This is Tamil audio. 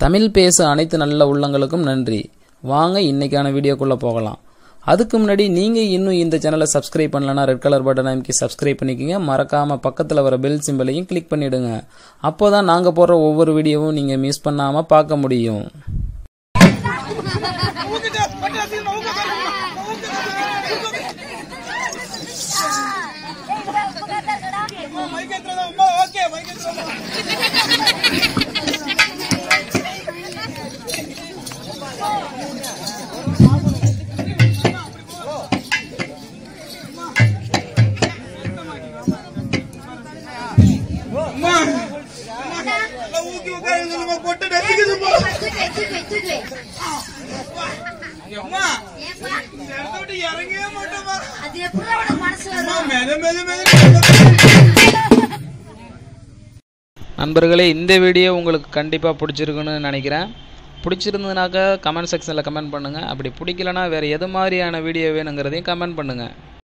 தமிழ் பேச அனைத்து நல்ல உள்ளங்களுக்கும் நன்றி வாங்க இன்னைக்கான வீடியோக்குள்ளே போகலாம் அதுக்கு முன்னாடி நீங்கள் இன்னும் இந்த சேனலை சப்ஸ்கிரைப் பண்ணலனா ரெட் கலர் பட்டன் அமைக்கி சப்ஸ்கிரைப் பண்ணிக்கோங்க மறக்காமல் பக்கத்தில் வர பெல் சிம்பிளையும் கிளிக் பண்ணிவிடுங்க அப்போ தான் நாங்கள் போடுற ஒவ்வொரு வீடியோவும் நீங்கள் மிஸ் பண்ணாமல் பார்க்க முடியும் அம்மா நல்லா ஊக்கி உட்காருங்கம்மா, பொட்டு நெத்திக்குதும்மா. அம்மா, இந்த இடத்த விட்டு இறங்கவே மாட்டோம்மா. அம்மா, மெத, மெத, மெத, மெத. நண்பர்களே இந்த வீடியோ உங்களுக்கு கண்டிப்பாக பிடிச்சிருக்குன்னு நினைக்கிறேன் பிடிச்சிருந்ததுனாக்கா கமெண்ட் செக்ஷனில் கமெண்ட் பண்ணுங்கள் அப்படி பிடிக்கலனா வேறு எது மாதிரியான வீடியோ வேணுங்கிறதையும் கமெண்ட் பண்ணுங்கள்